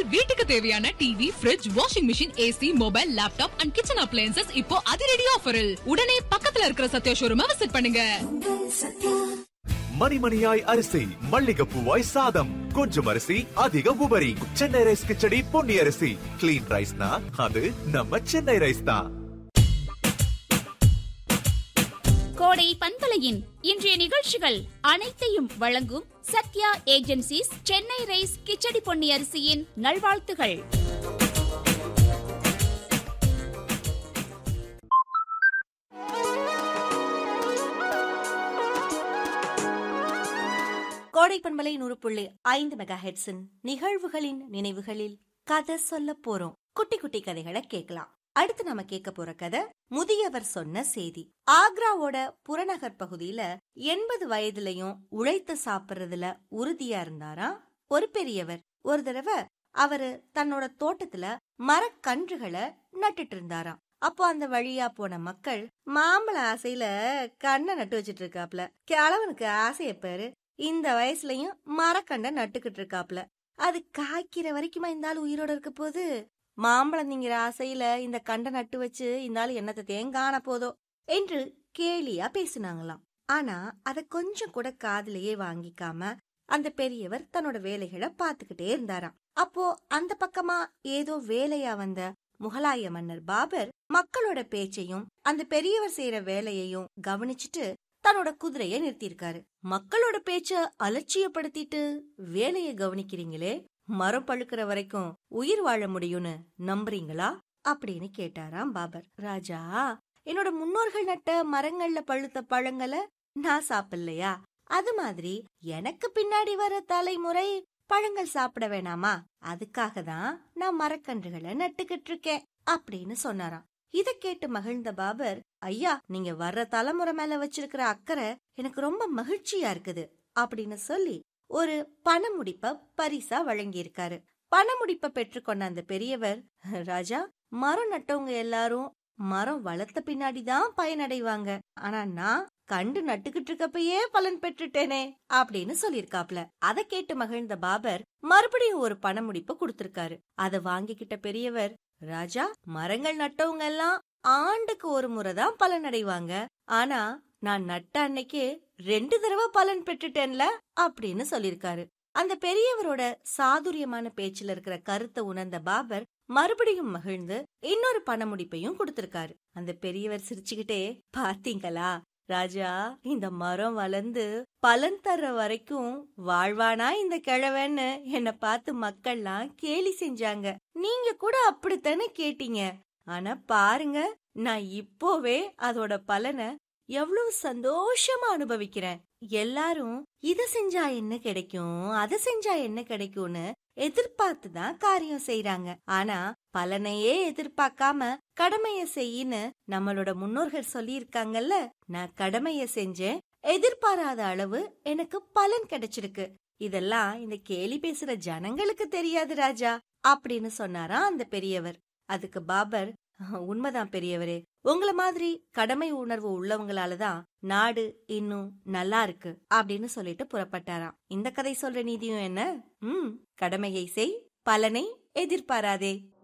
வீட்டுக்கு தேவையான TV fridge washing machine AC mobile laptop and kitchen appliances இப்போ அதிரடி ஆஃபரில் உடனே பக்கத்துல இருக்கிற சத்யா ஷோரூமை விசிட் பண்ணுங்க மணிமணியாய் அரிசி மல்லிகைப்பூவாய் சாதம் கொஞ்சம் அரிசி அதிக உபரி சென்னை ரைஸ் கிச்சடி பொன்னி அரிசி கிளீன் ரைஸ்னா அது நம்ம சென்னை ரைஸ் தான் கோடை பண்பலையின் இன்றைய நிகழ்ச்சிகள் அனைத்தையும் வழங்கும் சத்யா ஏஜென்சிஸ் சென்னை ரைஸ் கிச்சடி பொன்னி அரிசியின் நல்வாழ்த்துகள் கோடை பண்பலை நூறு புள்ளி ஐந்து மெகா ஹெட்ஸின் நிகழ்வுகளின் நினைவுகளில் கதை சொல்ல போறோம் குட்டி குட்டி கதைகளை கேட்கலாம் அடுத்து நாம கேட்க போற கதை முதியவர் சொன்ன செய்தி ஆக்ராவோட புறநகர் பகுதியில எண்பது வயதுலயும் உழைத்து சாப்பிடுறதுல உறுதியா இருந்தாராம் ஒரு பெரியவர் ஒரு தடவை அவரு தன்னோட தோட்டத்துல மரக்கன்றுகளை நட்டுட்டு இருந்தாராம் அப்போ அந்த வழியா போன மக்கள் மாம்பழ ஆசையில கண்ணை நட்டு வச்சிட்டு இருக்காப்ல கிழவனுக்கு ஆசைய பாரு இந்த வயசுலயும் மரக்கண்டை நட்டுக்கிட்டு இருக்காப்ல அது காய்க்கிற வரைக்குமா இந்த ஆள் உயிரோட இருக்க போது மாம்பழம் நீங்கிற ஆசையில இந்த கண்டை நட்டு வச்சு இந்த ஆள் என்னத்தை தேங்கான போதோ என்று கேலியா பேசினாங்களாம் ஆனா அத கொஞ்சம் கூட காதுலயே வாங்கிக்காம அந்த பெரியவர் தன்னோட வேலைகளை பார்த்துக்கிட்டே இருந்தாராம் அப்போ அந்த பக்கமா ஏதோ வேலையா வந்த முகலாய மன்னர் பாபர் மக்களோட பேச்சையும் அந்த பெரியவர் செய்யற வேலையையும் கவனிச்சுட்டு தன்னோட குதிரைய நிறுத்தியிருக்காரு மக்களோட பேச்ச அலட்சியப்படுத்திட்டு வேலைய கவனிக்கிறீங்களே மரம் பழுக்கிற வரைக்கும் உயிர் வாழ முடியும்னு நம்புறீங்களா அப்படின்னு கேட்டாராம் பாபர் ராஜா என்னோட முன்னோர்கள் நட்ட மரங்கள்ல பழுத்த பழங்களை நான் சாப்பிடலையா அது மாதிரி எனக்கு பின்னாடி வர தலைமுறை பழங்கள் சாப்பிட வேணாமா அதுக்காக தான் நான் மரக்கன்றுகளை நட்டுக்கிட்டு இருக்கேன் அப்படின்னு சொன்னாராம் இத கேட்டு மகிழ்ந்த பாபர் ஐயா நீங்க வர்ற தலைமுறை மேல வச்சிருக்கிற அக்கறை எனக்கு ரொம்ப மகிழ்ச்சியா இருக்குது அப்படின்னு சொல்லி ஒரு பணமுடிப்ப பரிசா வழங்கியிருக்காரு பணமுடிப்ப பெற்றுக்கொண்ட அந்த பெரியவர் ராஜா மரம் நட்டவங்க எல்லாரும் மரம் வளர்த்த பின்னாடிதான் பயனடைவாங்க ஆனா நான் கண்டு நட்டுக்கிட்டு இருக்கப்பயே பலன் பெற்றுட்டேனே அப்படின்னு சொல்லிருக்காப்ல அத கேட்டு மகிழ்ந்த பாபர் மறுபடியும் ஒரு பணமுடிப்ப கொடுத்திருக்காரு அத வாங்கிக்கிட்ட பெரியவர் ராஜா மரங்கள் நட்டவங்க எல்லாம் ஆண்டுக்கு ஒரு முறை தான் பலன் அடைவாங்க ஆனா நான் நட்ட அன்னைக்கு ரெண்டு தடவை பலன் பெற்றுட்டேன்ல அப்படின்னு சொல்லிருக்காரு அந்த பெரியவரோட சாதுரியமான பேச்சுல இருக்கிற கருத்தை உணர்ந்த பாபர் மறுபடியும் மகிழ்ந்து இன்னொரு பணமுடிப்பையும் கொடுத்திருக்காரு அந்த பெரியவர் சிரிச்சுக்கிட்டே பாத்தீங்களா ராஜா இந்த மரம் வளர்ந்து பலன் தர்ற வரைக்கும் வாழ்வானா இந்த கிழவன்னு என்ன பார்த்து மக்கள்லாம் கேலி செஞ்சாங்க நீங்க கூட அப்படித்தானே கேட்டீங்க ஆனா பாருங்க நான் இப்போவே அதோட பலனை எவ்வளவு சந்தோஷமா அனுபவிக்கிறேன் எல்லாரும் இத செஞ்சா என்ன கிடைக்கும் அத செஞ்சா என்ன கிடைக்கும்னு எதிர்பார்த்து தான் காரியம் செய்யறாங்க ஆனா பலனையே எதிர்பார்க்காம கடமைய செய்யின்னு நம்மளோட முன்னோர்கள் சொல்லியிருக்காங்கல்ல நான் கடமைய செஞ்சேன் எதிர்பாராத அளவு எனக்கு பலன் கிடைச்சிருக்கு இதெல்லாம் இந்த கேலி பேசுற ஜனங்களுக்கு தெரியாது ராஜா அப்படின்னு சொன்னாரா அந்த பெரியவர் அதுக்கு பாபர் உண்மைதான் பெரியவரே உங்கள மாதிரி கடமை உணர்வு உள்ளவங்களாலதான் நாடு இன்னும் நல்லா இருக்கு அப்படின்னு சொல்லிட்டு புறப்பட்டாராம் இந்த கதை சொல்ற நீதியும் என்ன ம் கடமையை செய் பலனை எதிர்பாராதே